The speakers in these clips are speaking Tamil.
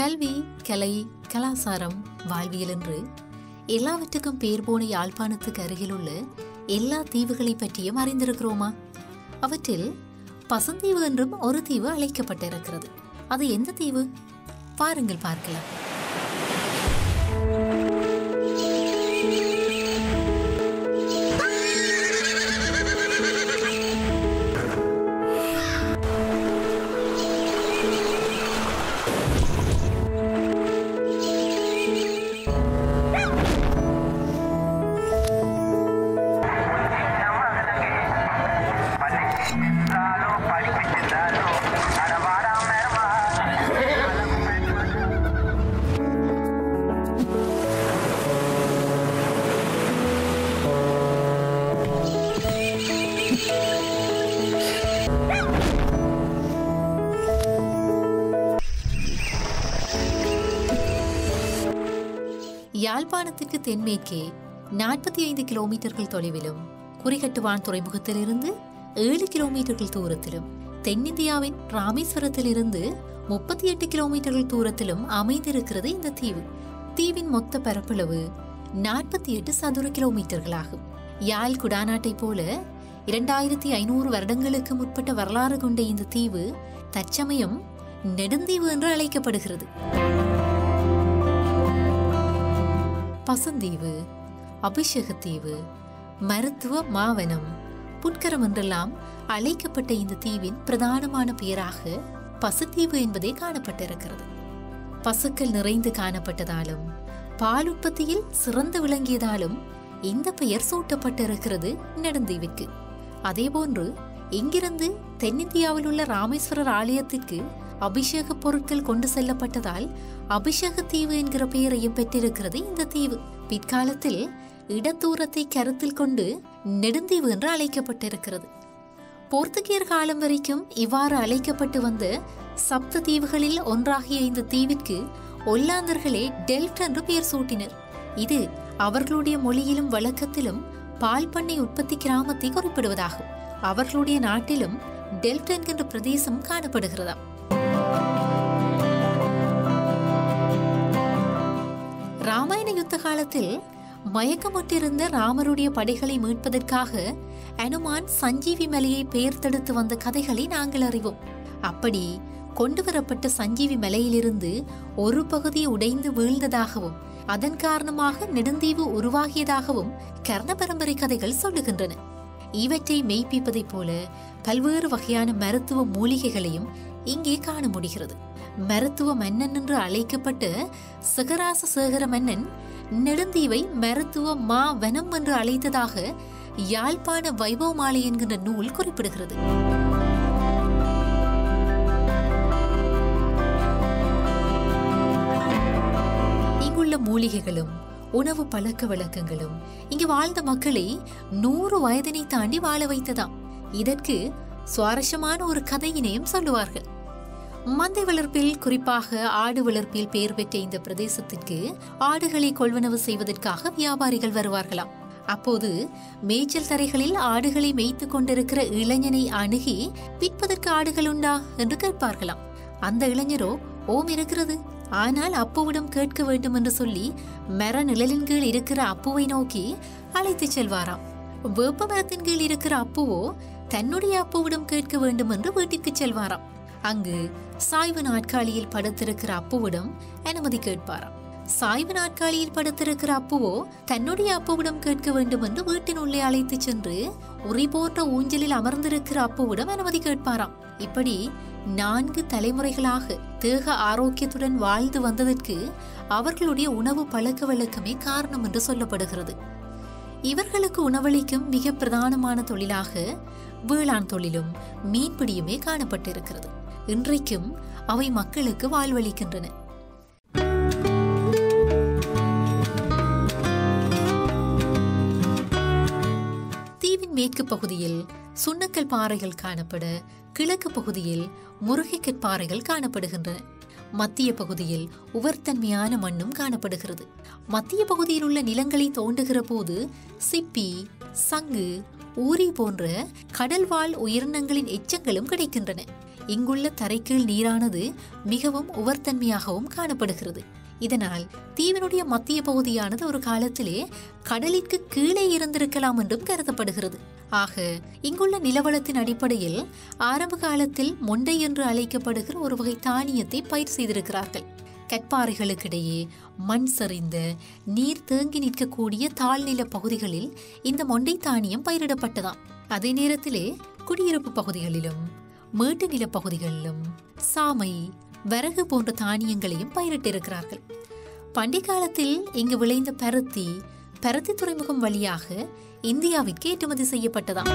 கல்வி கலை கலாசாரம் வாழ்வியல் என்று எல்லாவற்றுக்கும் பேர் போன யாழ்ப்பாணத்துக்கு அருகிலுள்ள எல்லா தீவுகளை பற்றியும் அறிந்திருக்கிறோமா அவற்றில் பசுந்தீவு என்றும் ஒரு தீவு அழைக்கப்பட்டிருக்கிறது அது எந்த தீவு பாருங்கள் பார்க்கலாம் யாழ்ப்பாணத்திற்கு தென்மேற்கே நாற்பத்தி ஐந்து கிலோமீட்டர்கள் தொலைவிலும் குறிகட்டுவான் துறைமுகத்திலிருந்து ஏழு கிலோமீட்டர்கள் தூரத்திலும் தென்னிந்தியாவின் ராமேஸ்வரத்திலிருந்து முப்பத்தி எட்டு கிலோமீட்டர்கள் தூரத்திலும் அமைந்திருக்கிறது இந்த தீவு தீவின் மொத்த பரப்பளவு நாற்பத்தி எட்டு சதுர கிலோமீட்டர்களாகும் யாழ் குடாநாட்டைப் போல இரண்டாயிரத்தி ஐநூறு வருடங்களுக்கு முற்பட்ட வரலாறு கொண்ட இந்த தீவு தற்சமயம் நெடுந்தீவு என்று அழைக்கப்படுகிறது பசுந்தீவு அபிஷேகத்தீவு மருத்துவ மாவனம் புட்கரம் என்றெல்லாம் அழைக்கப்பட்ட இந்த தீவின் பிரதானமான பெயராக பசுத்தீவு என்பதே காணப்பட்டிருக்கிறது பசுக்கள் நிறைந்து காணப்பட்டதாலும் பால் உற்பத்தியில் சிறந்து விளங்கியதாலும் இந்த பெயர் சூட்டப்பட்டிருக்கிறது நெடுந்தீவிற்கு அதேபோன்று இங்கிருந்து தென்னிந்தியாவில் உள்ள ராமேஸ்வரர் ஆலயத்திற்கு அபிஷேக பொருட்கள் கொண்டு செல்லப்பட்டதால் அபிஷேக தீவு என்கிற பெயரையும் பெற்றிருக்கிறது இந்த தீவு பிற்காலத்தில் இடத்தூரத்தை கருத்தில் கொண்டு நெடுந்தீவு என்று அழைக்கப்பட்டிருக்கிறது போர்த்துகீயர் காலம் வரைக்கும் இவ்வாறு அழைக்கப்பட்டு வந்த சப்த தீவுகளில் ஒன்றாகிய இந்த தீவிற்கு ஒல்லாந்தர்களே டெல்ட் என்று பெயர் சூட்டினர் இது அவர்களுடைய மொழியிலும் வழக்கத்திலும் பால் பண்ணை உற்பத்தி கிராமத்தை குறிப்பிடுவதாகும் அவர்களுடைய நாட்டிலும் டெல்ட் என்கின்ற பிரதேசம் காணப்படுகிறதாம் ராமாயண யுத்த காலத்தில் மயக்கமுற்றிருந்த ராமருடைய படைகளை மீட்பதற்காக அனுமான் சஞ்சீவி மலையை பெயர்த்தெடுத்து வந்த கதைகளை நாங்கள் அறிவோம் அப்படி கொண்டு வரப்பட்ட சஞ்சீவி மலையிலிருந்து ஒரு பகுதி உடைந்து வீழ்ந்ததாகவும் அதன் காரணமாக நெடுந்தீவு உருவாகியதாகவும் கர்ண பரம்பரை கதைகள் சொல்லுகின்றன இவற்றை மெய்ப்பிப்பதைப் போல பல்வேறு வகையான மருத்துவ மூலிகைகளையும் இங்கே காண முடிகிறது மருத்துவ மன்னன் என்று அழைக்கப்பட்ட சிகராச சேகர மன்னன் நெடுந்தீவை மருத்துவ மா வனம் என்று அழைத்ததாக யாழ்ப்பாண வைபவமாலை என்கின்ற நூல் குறிப்பிடுகிறது இங்குள்ள மூலிகைகளும் உணவு பழக்க வழக்கங்களும் இங்கு வாழ்ந்த மக்களை நூறு வயதினை தாண்டி வாழ வைத்ததாம் இதற்கு சுவாரஸ்யமான ஒரு கதையினையும் சொல்லுவார்கள் மந்தை வளர்ப்பில் குறிப்பாக ஆடு வளர்ப்பில் பெயர் பெற்ற இந்த பிரதேசத்திற்கு ஆடுகளை கொள்வனவு செய்வதற்காக வியாபாரிகள் வருவார்களாம் அப்போது மேய்ச்சல் தரைகளில் ஆடுகளை மேய்த்து கொண்டிருக்கிற இளைஞனை அணுகி விற்பதற்கு ஆடுகள் உண்டா என்று கேட்பார்களாம் அந்த இளைஞரோ ஓம் இருக்கிறது ஆனால் அப்புவிடம் கேட்க வேண்டும் என்று சொல்லி மர நிழலின் கீழ் இருக்கிற அப்புவை நோக்கி அழைத்துச் செல்வாராம் வேப்ப மரத்தின் கீழ் இருக்கிற அப்புவோ தன்னுடைய அப்புவிடம் கேட்க வேண்டும் என்று வீட்டிற்கு செல்வாராம் அங்கு சாய்வு நாட்காலியில் படுத்திருக்கிற அப்புவிடம் அனுமதி கேட்பாராம் சாய்வு நாட்காலியில் படுத்திருக்கிற அப்புவோ தன்னுடைய அப்புவிடம் கேட்க வேண்டும் என்று வீட்டின் உள்ளே அழைத்துச் சென்று உரி போன்ற ஊஞ்சலில் அமர்ந்திருக்கிற அப்புவிடம் அனுமதி கேட்பாராம் இப்படி நான்கு தலைமுறைகளாக தேக ஆரோக்கியத்துடன் வாழ்ந்து வந்ததற்கு அவர்களுடைய உணவு பழக்க வழக்கமே காரணம் என்று சொல்லப்படுகிறது இவர்களுக்கு உணவளிக்கும் மிக பிரதானமான தொழிலாக வேளாண் தொழிலும் மீன்பிடியுமே காணப்பட்டிருக்கிறது இன்றைக்கும் அவை மக்களுக்கு வாழ்வளிக்கின்றன தீவின் மேற்கு பகுதியில் சுண்ணக்கல் பாறைகள் காணப்பட கிழக்கு பகுதியில் முருகைக்கற் பாறைகள் காணப்படுகின்றன மத்திய பகுதியில் உவர்த்தன்மையான மண்ணும் காணப்படுகிறது மத்திய பகுதியில் உள்ள நிலங்களை தோண்டுகிற போது சிப்பி சங்கு ஊரி போன்ற கடல்வாழ் உயிரினங்களின் எச்சங்களும் கிடைக்கின்றன இங்குள்ள தரைக்கீழ் நீரானது மிகவும் உவர்த்தன்மையாகவும் காணப்படுகிறது இதனால் தீவினுடைய மத்திய பகுதியானது ஒரு காலத்திலே கடலிற்கு கீழே இருந்திருக்கலாம் என்றும் கருதப்படுகிறது ஆக இங்குள்ள நிலவளத்தின் அடிப்படையில் ஆரம்ப காலத்தில் மொண்டை என்று அழைக்கப்படுகிற ஒரு வகை தானியத்தை பயிர் செய்திருக்கிறார்கள் கற்பாறைகளுக்கிடையே மண் சரிந்த நீர் தேங்கி நிற்கக்கூடிய தாழ்நில பகுதிகளில் இந்த மொண்டை தானியம் பயிரிடப்பட்டதாம் அதே நேரத்திலே குடியிருப்பு பகுதிகளிலும் மேட்டு நில பகுதிகளிலும் சாமை வரகு போன்ற தானியங்களையும் பயிரிட்டிருக்கிறார்கள் பண்டை காலத்தில் இங்கு விளைந்த பருத்தி பருத்தி துறைமுகம் வழியாக இந்தியாவிற்கு ஏற்றுமதி செய்யப்பட்டதாம்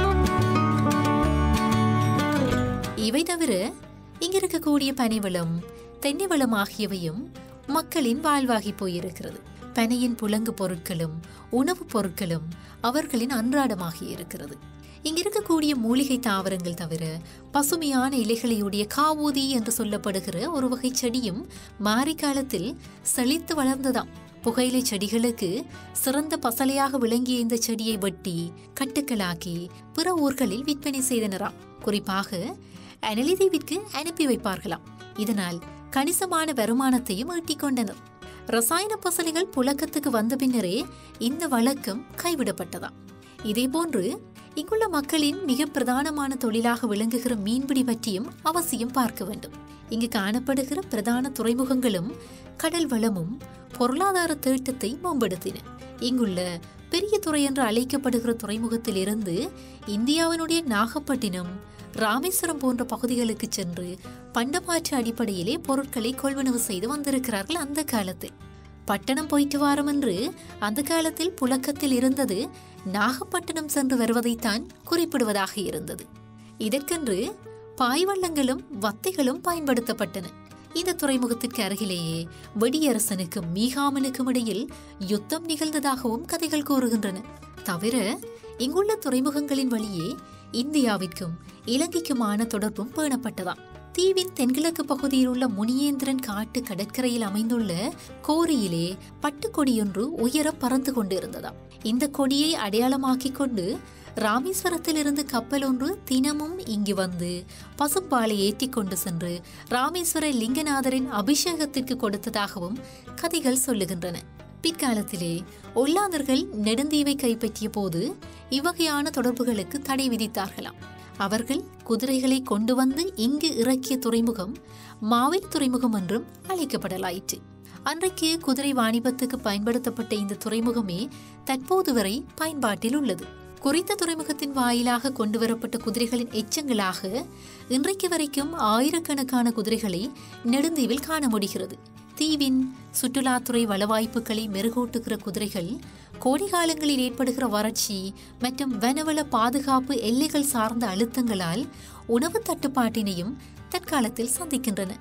இவை தவிர இங்க இருக்கக்கூடிய பனைவளம் தென்னை வளம் ஆகியவையும் மக்களின் வாழ்வாகி போயிருக்கிறது பனையின் புலங்கு பொருட்களும் உணவுப் பொருட்களும் அவர்களின் அன்றாடமாகி இருக்கிறது இங்க இருக்கக்கூடிய மூலிகை தாவரங்கள் தவிர பசுமையான இலைகளையுடைய காவூதி என்று சொல்லப்படுகிற ஒரு வகை செடியும் மாரி காலத்தில் செழித்து வளர்ந்ததாம் புகையிலை செடிகளுக்கு சிறந்த பசலையாக விளங்கிய இந்த செடியை வெட்டி கட்டுக்களாக்கி பிற ஊர்களில் விற்பனை செய்தனராம் குறிப்பாக அனலிதீவிற்கு அனுப்பி வைப்பார்களாம் இதனால் கணிசமான வருமானத்தையும் ஈட்டிக் கொண்டனர் ரசாயன பசலைகள் புழக்கத்துக்கு வந்த பின்னரே இந்த வழக்கம் கைவிடப்பட்டதாம் இதேபோன்று இங்குள்ள மக்களின் மிக பிரதானமான தொழிலாக விளங்குகிற மீன்பிடி பற்றியும் அவசியம் பார்க்க வேண்டும் இங்கு காணப்படுகிற பிரதான துறைமுகங்களும் கடல் வளமும் பொருளாதார தேட்டத்தை மேம்படுத்தின இங்குள்ள பெரிய துறை என்று அழைக்கப்படுகிற துறைமுகத்தில் இருந்து இந்தியாவினுடைய நாகப்பட்டினம் ராமேஸ்வரம் போன்ற பகுதிகளுக்கு சென்று பண்டமாற்று அடிப்படையிலே பொருட்களை கொள்வனவு செய்து வந்திருக்கிறார்கள் அந்த காலத்தில் பட்டணம் போயிட்டு வாரம் என்று அந்த காலத்தில் புழக்கத்தில் இருந்தது நாகப்பட்டினம் சென்று வருவதைத்தான் குறிப்பிடுவதாக இருந்தது இதற்கென்று பாய்வள்ளங்களும் வத்தைகளும் பயன்படுத்தப்பட்டன இந்த துறைமுகத்திற்கு அருகிலேயே வெடியரசனுக்கும் மீகாமனுக்கும் இடையில் யுத்தம் நிகழ்ந்ததாகவும் கதைகள் கூறுகின்றன தவிர இங்குள்ள துறைமுகங்களின் வழியே இந்தியாவிற்கும் இலங்கைக்குமான தொடர்பும் பேணப்பட்டதாம் தீவின் தென்கிழக்கு பகுதியில் உள்ள முனியேந்திரன் காட்டு கடற்கரையில் அமைந்துள்ள கோரியிலே பட்டுக்கொடியொன்று உயர பறந்து கொண்டிருந்ததாம் இந்த கொடியை அடையாளமாக்கிக் கொண்டு ராமேஸ்வரத்திலிருந்து கப்பல் ஒன்று தினமும் இங்கு வந்து பசும்பாலை ஏற்றி கொண்டு சென்று ராமேஸ்வர லிங்கநாதரின் அபிஷேகத்திற்கு கொடுத்ததாகவும் கதைகள் சொல்லுகின்றன பிற்காலத்திலே ஒல்லாந்தர்கள் நெடுந்தீவை கைப்பற்றிய போது இவ்வகையான தொடர்புகளுக்கு தடை விதித்தார்களாம் அவர்கள் குதிரைகளை கொண்டு வந்து இங்கு இறக்கிய துறைமுகம் மாவில் துறைமுகம் என்றும் அழைக்கப்படலாயிற்று அன்றைக்கு குதிரை வாணிபத்துக்கு பயன்படுத்தப்பட்ட இந்த துறைமுகமே தற்போது வரை பயன்பாட்டில் உள்ளது குறித்த துறைமுகத்தின் வாயிலாக கொண்டு வரப்பட்ட குதிரைகளின் எச்சங்களாக இன்றைக்கு வரைக்கும் ஆயிரக்கணக்கான குதிரைகளை நெடுந்தீவில் காண முடிகிறது தீவின் சுற்றுலாத்துறை வளவாய்ப்புகளை மெருகூட்டுகிற குதிரைகள் கோடைகாலங்களில் ஏற்படுகிற வறட்சி மற்றும் வனவள பாதுகாப்பு எல்லைகள் சார்ந்த அழுத்தங்களால் உணவு தட்டுப்பாட்டினையும் தற்காலத்தில் சந்திக்கின்றன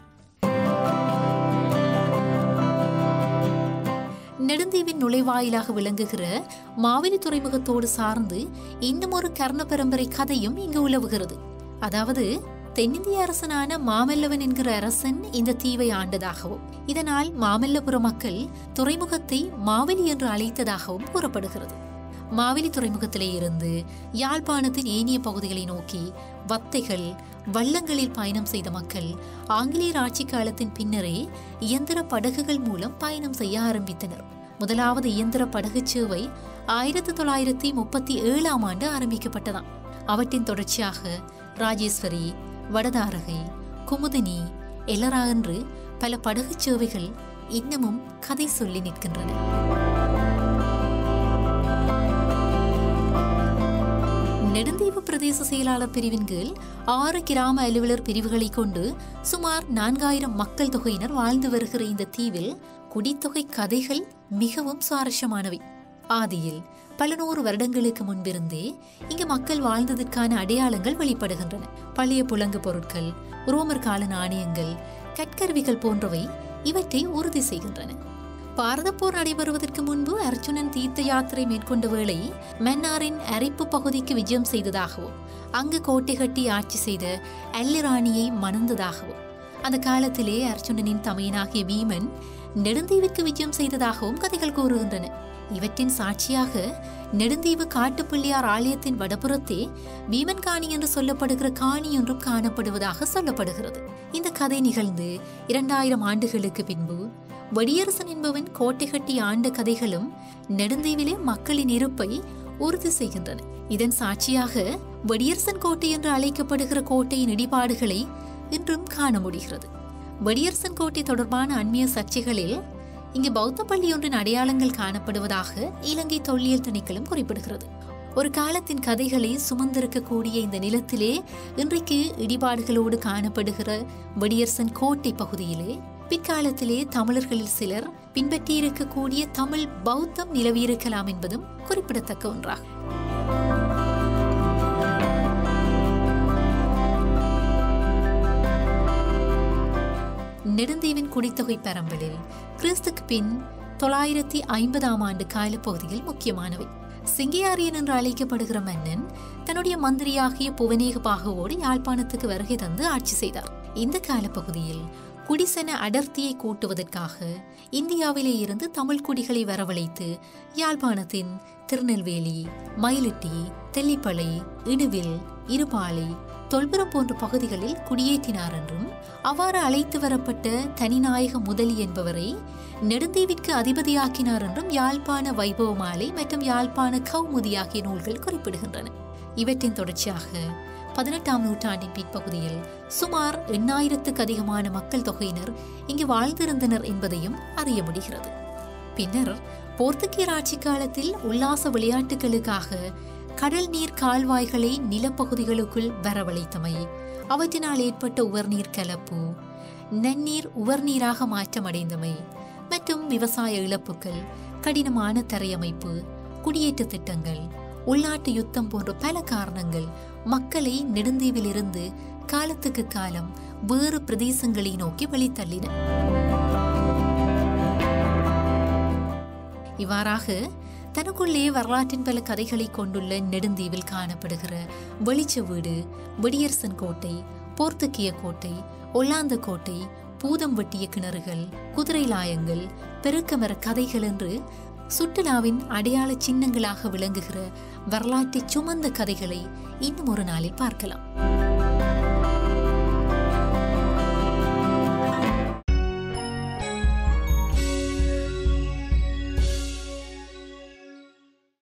நெடுந்தீவின் நுழைவாயிலாக விளங்குகிற மாவிலி துறைமுகத்தோடு சார்ந்து இன்னும் ஒரு கர்ண பரம்பரை கதையும் இங்கு உலவுகிறது அதாவது தென்னிந்திய அரசனான மாமல்லவன் என்கிற அரசன் இந்த தீவை ஆண்டதாகவும் இதனால் மாமல்லபுர மக்கள் துறைமுகத்தை மாவெளி என்று அழைத்ததாகவும் கூறப்படுகிறது மாவெளி துறைமுகத்திலே இருந்து யாழ்ப்பாணத்தின் ஏனைய பகுதிகளை நோக்கி வத்தைகள் வள்ளங்களில் பயணம் செய்த மக்கள் ஆங்கிலேயர் ஆட்சி காலத்தின் பின்னரே இயந்திர படகுகள் மூலம் பயணம் செய்ய ஆரம்பித்தனர் முதலாவது இயந்திர படகு சேவை ஆயிரத்தி தொள்ளாயிரத்தி முப்பத்தி ஏழாம் ஆண்டு ஆரம்பிக்கப்பட்டதாம் அவற்றின் தொடர்ச்சியாக ராஜேஸ்வரி வடதாரகை குமுதினி எல்லரா என்று பல படகுச் சேவைகள் இன்னமும் கதை சொல்லி நிற்கின்றன நெடுந்தீவு பிரதேச செயலாளர் பிரிவின் கீழ் ஆறு கிராம அலுவலர் பிரிவுகளை கொண்டு சுமார் நான்காயிரம் மக்கள் தொகையினர் வாழ்ந்து வருகிற இந்த தீவில் குடித்தொகை கதைகள் மிகவும் சுவாரஸ்யமானவை ஆதியில் பல நூறு வருடங்களுக்கு முன்பிருந்தே இங்கு மக்கள் வாழ்ந்ததற்கான அடையாளங்கள் வெளிப்படுகின்றன பழைய புலங்கு பொருட்கள் ரோமர் கால நாணயங்கள் கற்கருவிகள் போன்றவை இவற்றை உறுதி செய்கின்றன பாரத போர் நடைபெறுவதற்கு முன்பு அர்ஜுனன் தீர்த்த யாத்திரை மேற்கொண்ட வேளை மன்னாரின் அரைப்பு பகுதிக்கு விஜயம் செய்ததாகவும் அங்கு கோட்டை கட்டி ஆட்சி செய்த அல்லிராணியை மணந்ததாகவும் அந்த காலத்திலே அர்ஜுனனின் தமையனாகிய பீமன் நெடுந்தீவுக்கு விஜயம் செய்ததாகவும் கதைகள் கூறுகின்றன இவற்றின் சாட்சியாக நெடுந்தீவு காட்டுப்பிள்ளையார் ஆலயத்தின் வடபுறத்தே வீமன்காணி என்று சொல்லப்படுகிற காணி ஒன்றும் காணப்படுவதாக சொல்லப்படுகிறது இந்த கதை நிகழ்ந்து இரண்டாயிரம் ஆண்டுகளுக்கு பின்பு வடியரசன் என்பவன் கோட்டை கட்டி ஆண்ட கதைகளும் நெடுந்தீவிலே மக்களின் இருப்பை உறுதி செய்கின்றன இதன் சாட்சியாக வடியரசன் கோட்டை என்று அழைக்கப்படுகிற கோட்டையின் இடிபாடுகளை இன்றும் காண முடிகிறது வடியரசன் கோட்டை தொடர்பான அண்மைய சர்ச்சைகளில் இங்கு பௌத்த பள்ளி ஒன்றின் அடையாளங்கள் காணப்படுவதாக இலங்கை தொல்லியல் திணைக்களம் குறிப்பிடுகிறது ஒரு காலத்தின் கதைகளை சுமந்திருக்கக்கூடிய இந்த நிலத்திலே இன்றைக்கு இடிபாடுகளோடு காணப்படுகிற வடியரசன் கோட்டை பகுதியிலே பிற்காலத்திலே தமிழர்களில் சிலர் பின்பற்றியிருக்கக்கூடிய தமிழ் பௌத்தம் நிலவியிருக்கலாம் என்பதும் குறிப்பிடத்தக்க ஒன்றாகும் நெடுந்தீவின் குடித்தொகை பரம்பலில் கிறிஸ்துக்கு பின் தொள்ளாயிரத்தி ஐம்பதாம் ஆண்டு காலப்பகுதியில் முக்கியமானவை சிங்கியாரியன் என்று அழைக்கப்படுகிற மன்னன் தன்னுடைய மந்திரியாகிய புவனேக பாகுவோடு யாழ்ப்பாணத்துக்கு வருகை தந்து ஆட்சி செய்தார் இந்த காலப்பகுதியில் குடிசன அடர்த்தியை கூட்டுவதற்காக இந்தியாவிலே இருந்து தமிழ் குடிகளை வரவழைத்து யாழ்ப்பாணத்தின் திருநெல்வேலி மயிலிட்டி தெல்லிப்பளை இடுவில் இருபாலை தொல்புரம் போன்ற பகுதிகளில் குடியேற்றினார் என்றும் அவ்வாறு அழைத்து வரப்பட்ட தனிநாயக முதலி என்பவரை நெடுந்தீவிற்கு அதிபதியாக்கினார் என்றும் யாழ்ப்பாண வைபவ மாலை மற்றும் யாழ்ப்பாண கௌமுதி ஆகிய நூல்கள் குறிப்பிடுகின்றன இவற்றின் தொடர்ச்சியாக பதினெட்டாம் நூற்றாண்டின் பிற்பகுதியில் சுமார் எண்ணாயிரத்துக்கு அதிகமான மக்கள் தொகையினர் இங்கு வாழ்ந்திருந்தனர் என்பதையும் அறிய முடிகிறது பின்னர் போர்த்துகீர் ஆட்சி காலத்தில் உல்லாச விளையாட்டுகளுக்காக கடல் நீர் கால்வாய்களை நிலப்பகுதிகளுக்குள் வரவழைத்தமை அவற்றினால் ஏற்பட்ட உவர்நீர் கலப்பு நன்னீர் உவர்நீராக மாற்றமடைந்தமை மற்றும் விவசாய இழப்புகள் கடினமான தரையமைப்பு குடியேற்ற திட்டங்கள் உள்நாட்டு யுத்தம் போன்ற பல காரணங்கள் மக்களை நெடுந்தீவிலிருந்து காலத்துக்கு காலம் வேறு பிரதேசங்களை நோக்கி வழித்தள்ளின இவ்வாறாக தனக்குள்ளே வரலாற்றின் பல கதைகளை கொண்டுள்ள நெடுந்தீவில் காணப்படுகிற வெளிச்ச வீடு வெடியரசன் கோட்டை போர்த்துக்கிய கோட்டை ஒல்லாந்த கோட்டை பூதம் வெட்டிய கிணறுகள் குதிரை லாயங்கள் பெருக்கமர கதைகள் என்று சுற்றுலாவின் அடையாள சின்னங்களாக விளங்குகிற வரலாற்றை சுமந்த கதைகளை இன்னும் ஒரு நாளில் பார்க்கலாம்